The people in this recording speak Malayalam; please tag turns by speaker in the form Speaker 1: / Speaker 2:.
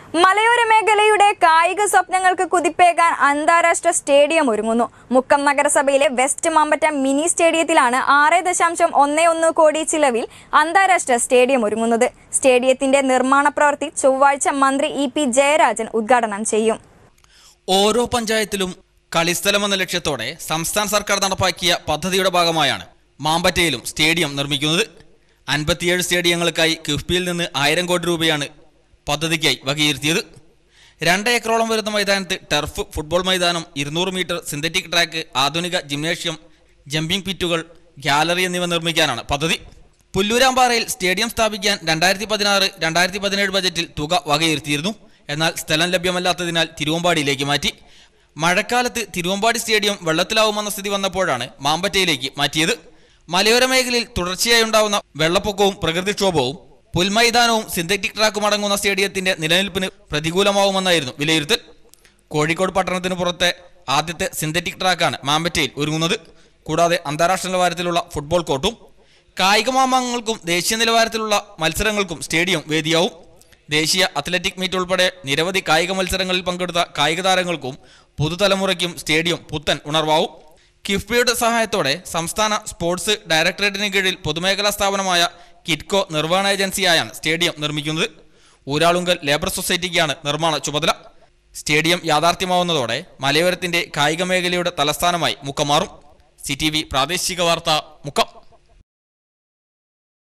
Speaker 1: മലയോര മേഖലയുടെ കായിക സ്വപ്നങ്ങൾക്ക് കുതിപ്പേകാൻ അന്താരാഷ്ട്ര സ്റ്റേഡിയം ഒരുങ്ങുന്നു മുക്കം നഗരസഭയിലെ വെസ്റ്റ് മാമ്പറ്റ മിനി സ്റ്റേഡിയത്തിലാണ് ആറ് ദശാംശം ഒന്ന് ഒന്ന് കോടി ചിലവിൽ അന്താരാഷ്ട്ര സ്റ്റേഡിയം ഒരുങ്ങുന്നത് സ്റ്റേഡിയത്തിന്റെ നിർമ്മാണ പ്രവൃത്തി ചൊവ്വാഴ്ച മന്ത്രി ഇ പി ജയരാജൻ ഉദ്ഘാടനം ചെയ്യും
Speaker 2: ഓരോ പഞ്ചായത്തിലും കളിസ്ഥലം എന്ന ലക്ഷ്യത്തോടെ സംസ്ഥാന സർക്കാർ നടപ്പാക്കിയ പദ്ധതിയുടെ ഭാഗമായാണ് മാമ്പറ്റയിലും സ്റ്റേഡിയം നിർമ്മിക്കുന്നത് അൻപത്തിയേഴ് സ്റ്റേഡിയങ്ങൾക്കായി കിഫ്ബിയിൽ നിന്ന് ആയിരം കോടി രൂപയാണ് പദ്ധതിക്കായി വകയിരുത്തിയത് രണ്ട് ഏക്കറോളം വരുന്ന മൈതാനത്ത് ടർഫ് ഫുട്ബോൾ മൈതാനം ഇരുന്നൂറ് മീറ്റർ സിന്തറ്റിക് ട്രാക്ക് ആധുനിക ജിംനേഷ്യം ജമ്പിംഗ് പിറ്റുകൾ ഗാലറി എന്നിവ നിർമ്മിക്കാനാണ് പദ്ധതി പുല്ലൂരാമ്പാറയിൽ സ്റ്റേഡിയം സ്ഥാപിക്കാൻ രണ്ടായിരത്തി പതിനാറ് രണ്ടായിരത്തി പതിനേഴ് ബജറ്റിൽ തുക വകയിരുത്തിയിരുന്നു എന്നാൽ സ്ഥലം ലഭ്യമല്ലാത്തതിനാൽ തിരുവമ്പാടിയിലേക്ക് മാറ്റി മഴക്കാലത്ത് തിരുവമ്പാടി സ്റ്റേഡിയം വെള്ളത്തിലാവുമെന്ന സ്ഥിതി വന്നപ്പോഴാണ് മാമ്പറ്റയിലേക്ക് മാറ്റിയത് മലയോര മേഖലയിൽ തുടർച്ചയായി ഉണ്ടാവുന്ന വെള്ളപ്പൊക്കവും പ്രകൃതിക്ഷോഭവും പുൽമൈതാനവും സിന്തറ്റിക് ട്രാക്കും അടങ്ങുന്ന സ്റ്റേഡിയത്തിന്റെ നിലനിൽപ്പിന് പ്രതികൂലമാവുമെന്നായിരുന്നു വിലയിരുത്തൽ കോഴിക്കോട് പട്ടണത്തിന് പുറത്തെ ആദ്യത്തെ സിന്തറ്റിക് ട്രാക്കാണ് മാമ്പറ്റയിൽ ഒരുങ്ങുന്നത് കൂടാതെ അന്താരാഷ്ട്ര നിലവാരത്തിലുള്ള ഫുട്ബോൾ കോർട്ടും കായിക മാമാങ്കങ്ങൾക്കും ദേശീയ നിലവാരത്തിലുള്ള മത്സരങ്ങൾക്കും സ്റ്റേഡിയം വേദിയാവും ദേശീയ അത്ലറ്റിക് മീറ്റ് ഉൾപ്പെടെ നിരവധി കായിക മത്സരങ്ങളിൽ പങ്കെടുത്ത കായിക താരങ്ങൾക്കും പുതുതലമുറയ്ക്കും സ്റ്റേഡിയം പുത്തൻ ഉണർവാവും കിഫ്ബിയുടെ സഹായത്തോടെ സംസ്ഥാന സ്പോർട്സ് ഡയറക്ടറേറ്റിന് കീഴിൽ പൊതുമേഖലാ സ്ഥാപനമായ കിറ്റ്കോ നിർവ്വഹണ ഏജൻസിയായാണ് സ്റ്റേഡിയം നിർമ്മിക്കുന്നത് ഊരാളുങ്കൽ ലേബർ സൊസൈറ്റിക്കാണ് നിർമ്മാണ ചുമതല സ്റ്റേഡിയം യാഥാർത്ഥ്യമാവുന്നതോടെ മലയോരത്തിന്റെ കായിക മേഖലയുടെ തലസ്ഥാനമായി മുക്കം മാറും സി പ്രാദേശിക വാർത്ത മുക്കം